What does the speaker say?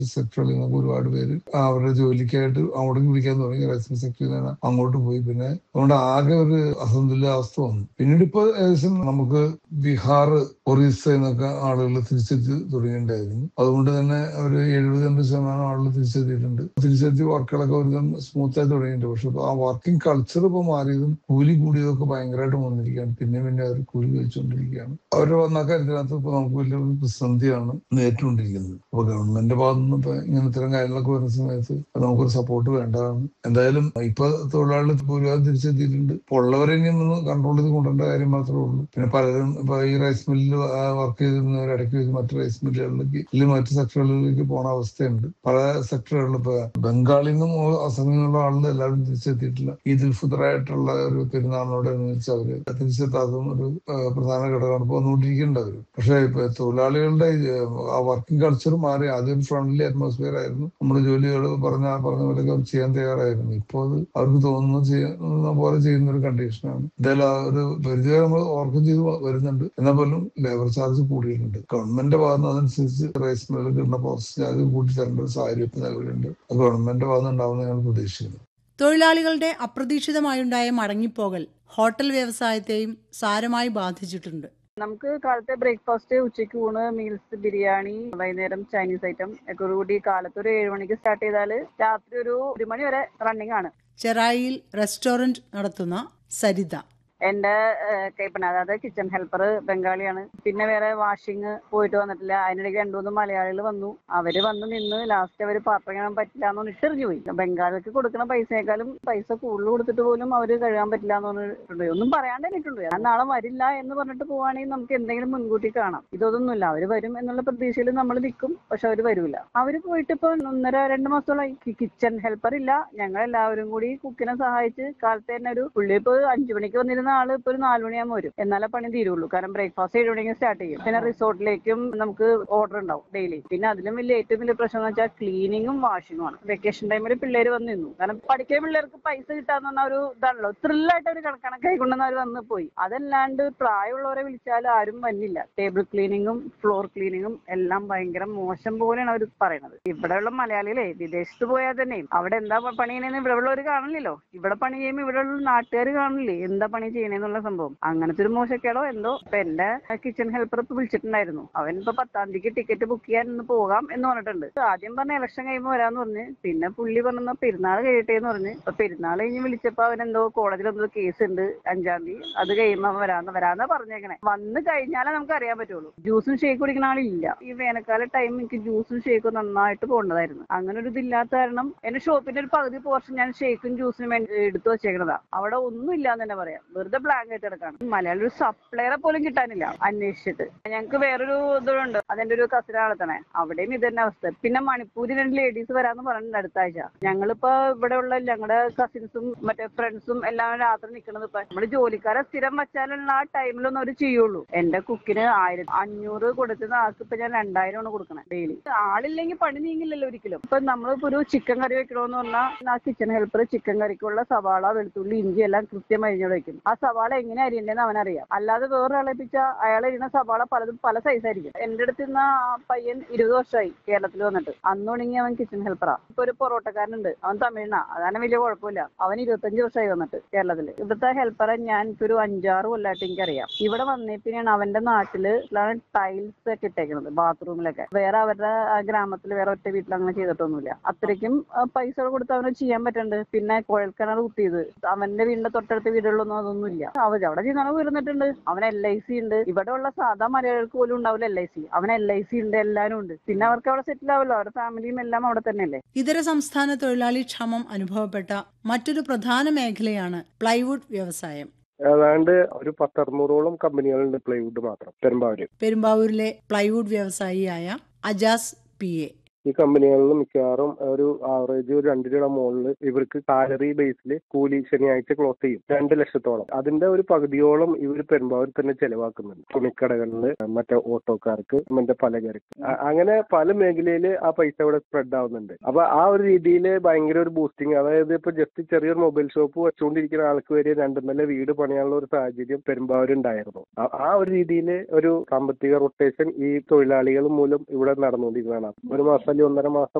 സെക്ടറിൽ നിന്നൊക്കെ ഒരുപാട് പേര് അവരുടെ ജോലിക്കായിട്ട് അങ്ങോട്ടേക്ക് വിളിക്കാൻ തുടങ്ങി റൈസിംഗ് സെക്ടറിൽ നിന്ന് അങ്ങോട്ട് പോയി പിന്നെ അതുകൊണ്ട് ആകെ ഒരു അസന്തുലിതാവസ്ഥ വന്നു പിന്നീട് ഇപ്പൊ ഏകദേശം നമുക്ക് ബീഹാർ ഒറീസ എന്നൊക്കെ ആളുകൾ തിരിച്ചെത്തി തുടങ്ങിയിട്ടുണ്ടായിരുന്നു അതുകൊണ്ട് തന്നെ ഒരു എഴുപത് എൺപത് ശതമാനം ആളുകൾ തിരിച്ചെത്തിയിട്ടുണ്ട് തിരിച്ചെത്തി വർക്കുകളൊക്കെ ഒരുവിധം സ്മൂത്ത് ആയി തുടങ്ങിയിട്ടുണ്ട് പക്ഷെ ഇപ്പൊ ആ വർക്കിംഗ് കൾച്ചർ ഇപ്പൊ മാറിയതും കൂലി കൂടിയതൊക്കെ ഭയങ്കരമായിട്ട് വന്നിരിക്കുകയാണ് പിന്നെ പിന്നെ അവർ കൂലി കഴിച്ചുകൊണ്ടിരിക്കുകയാണ് അവർ വന്ന കാര്യത്തിനകത്ത് ഇപ്പൊ നമുക്ക് വലിയൊരു പ്രതിസന്ധിയാണ് നേരിട്ടുകൊണ്ടിരിക്കുന്നത് അപ്പൊ ഗവൺമെന്റിന്റെ ഭാഗത്തു നിന്ന് ഇപ്പൊ ഇങ്ങനെ ഇത്തരം കാര്യങ്ങളൊക്കെ വരുന്ന സമയത്ത് അത് നമുക്കൊരു സപ്പോർട്ട് വേണ്ടതാണ് എന്തായാലും ഇപ്പൊ തൊഴിലാളികൾ ഭൂരിഭാഗം തിരിച്ചെത്തിയിട്ടുണ്ട് ഇപ്പൊ ഉള്ളവരെ ഇനി ഒന്ന് കൺട്രോൾ ചെയ്ത് കൊണ്ടുവരേണ്ട കാര്യം മാത്രമേ ഉള്ളൂ പിന്നെ പലരും ഇപ്പൊ ഈ റൈസ് മില്ലിൽ വർക്ക് ചെയ്തിരുന്നവർ ഇടയ്ക്ക് വെച്ച് മറ്റു റൈസ് മില്ലുകളിലേക്ക് അല്ലെങ്കിൽ മറ്റു സെക്ടറുകളിലേക്ക് പോണ അവസ്ഥയുണ്ട് പല സെക്ടറുകളിൽ ഇപ്പൊ ബംഗാളിൽ നിന്നും അസമിൽ നിന്നുള്ള ആളുകൾ എല്ലാവരും തിരിച്ചെത്തിയിട്ടില്ല ഈദ് ഉൽ ഫിത്തർ ആയിട്ടുള്ള ഒരു പെരുന്നാളിനോടനുബന്ധിച്ച് അവര് തിരിച്ചെത്താത്തതും ഒരു ആ, പ്രധാന ഘടകമാണ് ഇപ്പൊ വന്നുകൊണ്ടിരിക്കേണ്ടത് അവര് പക്ഷെ ഇപ്പൊ തൊഴിലാളികളുടെ ഈ, ആ വർക്കിംഗ് കൾച്ചർ മാറി ആദ്യം ഫ്രണ്ട്ലി അറ്റ്മോസ്ഫിയർ ആയിരുന്നു നമ്മുടെ ജോലികൾ പറഞ്ഞ പറഞ്ഞ പോലെയൊക്കെ അവർ ചെയ്യാൻ തയ്യാറായിരുന്നു ഇപ്പോൾ അത് അവർക്ക് തോന്നുന്നു ചെയ്യുന്ന പോലെ ചെയ്യുന്ന ഒരു കണ്ടീഷനാണ് എന്തായാലും ആ ഒരു പരിധി വരെ നമ്മൾ ഓർക്കം ചെയ്ത് വരുന്നുണ്ട് എന്നാൽ പോലും ലേബർ ചാർജ് കൂടിയിട്ടുണ്ട് ഗവൺമെന്റിന്റെ ഭാഗത്ത് നിന്ന് അതനുസരിച്ച് റൈസ് മില്ലിൽ കിട്ടുന്ന പ്രോസസ് ചാർജ് കൂട്ടി തരേണ്ട ഒരു സാഹചര്യം ഇപ്പൊ നിലവിലുണ്ട് അത് ഗവൺമെന്റിന്റെ ഭാഗത്ത് നിന്ന് ഉണ്ടാവുന്ന ഞങ്ങൾ പ്രതീക്ഷിക്കുന്നു തൊഴിലാളികളുടെ അപ്രതീക്ഷിതമായുണ്ടായ മടങ്ങിപ്പോകൽ ഹോട്ടൽ വ്യവസായത്തെയും സാരമായി ബാധിച്ചിട്ടുണ്ട് നമുക്ക് കാലത്തെ ബ്രേക്ക്ഫാസ്റ്റ് ഉച്ചയ്ക്ക് ഊണ് മീൽസ് ബിരിയാണി വൈകുന്നേരം ചൈനീസ് ഐറ്റം ഒക്കെ കൂടി കാലത്ത് ഒരു ഏഴ് മണിക്ക് സ്റ്റാർട്ട് ചെയ്താൽ രാത്രി ഒരു ഒരു മണി വരെ റണ്ണിങ് ആണ് ചെറായിയിൽ റെസ്റ്റോറന്റ് നടത്തുന്ന സരിത എന്റെ കൈപ്പണ അതായത് കിച്ചൺ ഹെൽപ്പർ ബംഗാളിയാണ് പിന്നെ വേറെ വാഷിങ് പോയിട്ട് വന്നിട്ടില്ല അതിനിടയ്ക്ക് രണ്ടു മൂന്ന് മലയാളികൾ വന്നു അവര് വന്ന് നിന്ന് ലാസ്റ്റ് അവര് പാത്രം കഴുകാൻ പറ്റില്ല എന്ന് പറഞ്ഞിട്ട് എറിഞ്ഞു പോയി ബംഗാളിക്ക് കൊടുക്കുന്ന പൈസയേക്കാളും പൈസ കൂടുതൽ കൊടുത്തിട്ട് പോലും അവര് കഴുകാൻ പറ്റില്ല എന്ന് പറഞ്ഞിട്ടുണ്ട് ഒന്നും പറയാണ്ട് എനിക്കുണ്ട് ഞാൻ നാളെ വരില്ല എന്ന് പറഞ്ഞിട്ട് പോവാണെങ്കിൽ നമുക്ക് എന്തെങ്കിലും മുൻകൂട്ടി കാണാം ഇതൊന്നുമില്ല അവര് വരും എന്നുള്ള പ്രതീക്ഷയിൽ നമ്മൾ നിൽക്കും പക്ഷെ അവര് വരൂല അവര് പോയിട്ട് ഇപ്പൊ ഒന്നര രണ്ട് മാസത്തോളായി കിച്ചൺ ഹെൽപ്പർ ഇല്ല ഞങ്ങൾ എല്ലാവരും കൂടി കുക്കിനെ സഹായിച്ച് കാലത്ത് തന്നെ ഒരു പുള്ളി ഇപ്പൊ അഞ്ചു മണിക്ക് വന്നിരുന്ന ആള് ഇപ്പൊ ഒരു നാല് മണിയാകുമ്പോൾ വരും എന്നാലേ പണി തീരുള്ളൂ കാരണം ബ്രേക്ക്ഫാസ്റ്റ് ഏഴ് മണിക്ക് സ്റ്റാർട്ട് ചെയ്യും പിന്നെ റിസോർട്ടിലേക്കും നമുക്ക് ഓർഡർ ഉണ്ടാവും ഡെയിലി പിന്നെ അതിലും വലിയ ഏറ്റവും വലിയ പ്രശ്നം എന്ന് വെച്ചാൽ ക്ലീനിങ്ങും വാഷിങ്ങും ആണ് വെക്കേഷൻ ടൈമിൽ പിള്ളേര് വന്ന് നിന്നു കാരണം പഠിക്കുന്ന പിള്ളേർക്ക് പൈസ കിട്ടാന്ന് പറഞ്ഞ ഒരു ഇതാണല്ലോ ത്രില്ലായിട്ട് അവർ കണക്കായി കൊണ്ടുവന്ന് അവർ വന്ന് പോയി അതല്ലാണ്ട് പ്രായമുള്ളവരെ വിളിച്ചാൽ ആരും വന്നില്ല ടേബിൾ ക്ലീനിങ്ങും ഫ്ലോർ ക്ലീനിങ്ങും എല്ലാം ഭയങ്കര മോശം പോലെയാണ് അവർ പറയുന്നത് ഇവിടെയുള്ള മലയാളികളെ വിദേശത്ത് പോയാൽ തന്നെ അവിടെ എന്താ പണി ചെയ്യണമെന്ന് ഇവിടെ ഉള്ളവർ കാണില്ലല്ലോ ഇവിടെ പണി ചെയ്യുമ്പോൾ ഇവിടെ ഉള്ള നാട്ടുകാർ കാണില്ലേ എന്താ പണി ചെയ്യണേന്നുള്ള സംഭവം അങ്ങനത്തെ ഒരു മോശക്കേടോ എന്തോ ഇപ്പൊ എന്റെ കിച്ചൺ ഹെൽപ്പർ ഇപ്പൊ വിളിച്ചിട്ടുണ്ടായിരുന്നു അവൻ ഇപ്പൊ പത്താം തീയതിക്ക് ടിക്കറ്റ് ബുക്ക് ചെയ്യാൻ ഇന്ന് പോകാം എന്ന് പറഞ്ഞിട്ടുണ്ട് ആദ്യം പറഞ്ഞ ഇലക്ഷൻ കഴിയുമ്പോൾ വരാന്ന് പറഞ്ഞ് പിന്നെ പുള്ളി പറഞ്ഞ പെരുന്നാൾ കഴിയട്ടെ എന്ന് പറഞ്ഞ് ഇപ്പൊ പെരുന്നാൾ കഴിഞ്ഞ് വിളിച്ചപ്പോ അവൻ എന്തോ കോടതിയിൽ എന്തോ കേസ് ഉണ്ട് അഞ്ചാം തീയതി അത് കഴിയുമ്പോ അവൻ വരാന്ന് വരാന്നാ പറഞ്ഞേക്കണേ വന്ന് കഴിഞ്ഞാലേ നമുക്ക് അറിയാൻ പറ്റുള്ളൂ ജ്യൂസും ഷേക്ക് കുടിക്കുന്ന ആളില്ല ഈ വേനൽക്കാല ടൈം എനിക്ക് ജ്യൂസും ഷേക്കും നന്നായിട്ട് പോകേണ്ടതായിരുന്നു അങ്ങനെ ഒരു ഇതില്ലാത്ത കാരണം എന്റെ ഷോപ്പിന്റെ ഒരു പകുതി പോർഷൻ ഞാൻ ഷേക്കും ജ്യൂസിനും വേണ്ടി എടുത്തു വെച്ചേക്കണതാ അവിടെ ഒന്നും ഇല്ലാന്ന് തന്നെ പറയാം വെറുതെ ബ്ലാങ്ക് ആയിട്ട് കിടക്കാണ് മലയാളി ഒരു സപ്ലയറെ പോലും കിട്ടാനില്ല അന്വേഷിച്ചിട്ട് ഞങ്ങൾക്ക് വേറൊരു ഇതുണ്ട് അതെന്റെ ഒരു കസിന നടത്തണേ അവിടെയും ഇത് തന്നെ അവസ്ഥ പിന്നെ മണിപ്പൂരിൽ രണ്ട് ലേഡീസ് വരാന്ന് പറഞ്ഞിട്ടുണ്ട് അടുത്ത ആഴ്ച ഞങ്ങളിപ്പോ ഇവിടെ ഉള്ള ഞങ്ങളുടെ കസിൻസും മറ്റേ ഫ്രണ്ട്സും എല്ലാം രാത്രി നിൽക്കുന്നത് ഇപ്പൊ നമ്മള് ജോലിക്കാരെ സ്ഥിരം വെച്ചാലുള്ള ആ ടൈമിലൊന്നും അവർ ചെയ്യുള്ളൂ എന്റെ കുക്കിന് ആയിരത്തി അഞ്ഞൂറ് കൊടുക്കുന്ന ആൾക്ക് ഇപ്പൊ ഞാൻ രണ്ടായിരമാണ് കൊടുക്കണേ ഡെയിലി ആളില്ലെങ്കിൽ പണി നീങ്ങില്ലല്ലോ ഒരിക്കലും ഇപ്പൊ നമ്മളിപ്പോ ഒരു ചിക്കൻ കറി വെക്കണമെന്ന് പറഞ്ഞാൽ ആ കിച്ചൺ ഹെൽപ്പർ ചിക്കൻ കറിക്കുള്ള സവാള വെളുത്തുള്ളി ഇഞ്ചി എല്ലാം കൃത്യം അരിഞ്ഞോട് വെക്കും ആ സവാള എങ്ങനെ അരിയണ്ടെന്ന് അവനറിയാം അല്ലാതെ വേറൊരാളെ ഏൽപ്പിച്ച അയാൾ അരിയുന്ന സവാള പലതും പല സൈസ് ആയിരിക്കും എന്റെ അടുത്ത് നിന്ന് ആ പയ്യൻ ഇരുപത് വർഷമായി കേരളത്തിൽ വന്നിട്ട് അന്നുണങ്ങി അവൻ കിച്ചൺ ഹെൽപ്പറാ ഇപ്പൊ ഒരു പൊറോട്ടക്കാരനുണ്ട് അവൻ തമിഴ്നാ അതാണ് വലിയ കുഴപ്പമില്ല അവൻ ഇരുപത്തഞ്ച് വർഷമായി വന്നിട്ട് കേരളത്തിൽ ഇവിടുത്തെ ഹെൽപ്പറെ ഞാൻ ഇപ്പൊ ഒരു അഞ്ചാറ് കൊല്ലമായിട്ട് എനിക്കറിയാം ഇവിടെ വന്നേ പിന്നെയാണ് അവന്റെ നാട്ടില് ടൈൽസ് ഒക്കെ ഇട്ടേക്കുന്നത് ബാത്റൂമിലൊക്കെ വേറെ അവരുടെ ആ ഗ്രാമത്തിൽ വേറെ ഒറ്റ വീട്ടിൽ അങ്ങനെ ചെയ്തിട്ടൊന്നുമില്ല അത്രയ്ക്കും ആ, പൈസ കൊടുത്ത് അവന് ചെയ്യാൻ പറ്റുന്നുണ്ട് പിന്നെ കുഴൽക്കിണർ കുത്തിയത് അവന്റെ വീടിന്റെ തൊട്ടടുത്ത വീടുകളിലൊന്നും അതൊന്നും ഇല്ല അവർ അവിടെ ചെയ്യുന്ന ഉയർന്നിട്ടുണ്ട് അവൻ എൽ ഐ സി ഉണ്ട് ഇവിടെ ഉള്ള സാധാ മലയാളികൾക്ക് പോലും ഉണ്ടാവില്ല എൽ ഐ സി അവൻ എൽ ഐ സി ഉണ്ട് എല്ലാവരും ഉണ്ട് പിന്നെ അവർക്ക് അവിടെ സെറ്റിൽ ആവുമല്ലോ അവരുടെ ഫാമിലിയും എല്ലാം അവിടെ തന്നെയല്ലേ ഇതര സംസ്ഥാന തൊഴിലാളി ക്ഷാമം അനുഭവപ്പെട്ട മറ്റൊരു പ്രധാന മേഖലയാണ് പ്ലൈവുഡ് വ്യവസായം ഏതാണ്ട് ഒരു പത്തറുന്നൂറോളം കമ്പനികളുണ്ട് പ്ലൈവുഡ് മാത്രം പെരുമ്പാവൂര് പെരുമ്പാവൂരിലെ പ്ലൈവുഡ് വ്യവസായിയായ അജാസ് പി എ ഈ കമ്പനികളിൽ മിക്കവാറും ഒരു ആവറേജ് ഒരു രണ്ട് രൂപയുടെ മുകളിൽ ഇവർക്ക് സാലറി ബേസിൽ കൂലി ശനിയാഴ്ച ക്ലോസ് ചെയ്യും രണ്ട് ലക്ഷത്തോളം അതിന്റെ ഒരു പകുതിയോളം ഇവർ പെരുമ്പാവൂർ തന്നെ ചെലവാക്കുന്നുണ്ട് തുണിക്കടകളിൽ മറ്റേ ഓട്ടോക്കാർക്ക് മറ്റേ പലചരക്ക് അ- അങ്ങനെ പല മേഖലയിൽ ആ പൈസ ഇവിടെ സ്പ്രെഡ് ആവുന്നുണ്ട് അപ്പൊ ആ ഒരു രീതിയിൽ ഭയങ്കര ഒരു ബൂസ്റ്റിംഗ് അതായത് ഇപ്പൊ ജസ്റ്റ് ചെറിയൊരു മൊബൈൽ ഷോപ്പ് വെച്ചുകൊണ്ടിരിക്കുന്ന ആൾക്ക് വരെ രണ്ടു നില വീട് പണിയാനുള്ള ഒരു സാഹചര്യം പെരുമ്പാവൂർ ഉണ്ടായിരുന്നു ആ- ആ ഒരു രീതിയിൽ ഒരു സാമ്പത്തിക റൊട്ടേഷൻ ഈ തൊഴിലാളികൾ മൂലം ഇവിടെ നടന്നുകൊണ്ടിരിക്കുന്നതാണ് ഒരു മാസം അല്ലെങ്കിൽ ഒന്നര മാസം